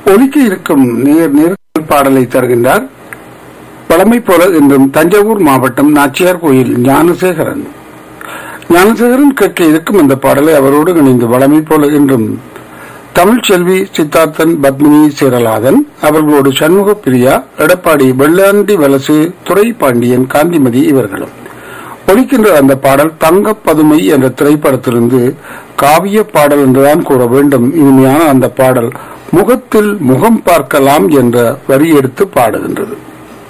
ஒலிக்க இருக்கும் நேர் நேர் பாடலை தருகின்றார் பழமை போல இன்றும் தஞ்சாவூர் மாவட்டம் நாச்சியார் கோயில் ஞானசேகரன் ஞானசேகரன் கேட்க இருக்கும் அந்த பாடலை அவரோடு இணைந்து வளமை போல இன்றும் தமிழ்ச்செல்வி சித்தார்த்தன் பத்மினி சீரலாதன் அவர்களோடு சண்முக பிரியா எடப்பாடி வெள்ளாண்டி வலசு துறை பாண்டியன் காந்திமதி இவர்களும் ஒலிக்கின்ற அந்த பாடல் தங்க பதுமை என்ற திரைப்படத்திலிருந்து காவிய பாடல் என்றுதான் கூற வேண்டும் இனிமையான அந்த பாடல் முகத்தில் முகம் பார்க்கலாம் என்ற வரி எடுத்து பாடுகின்றது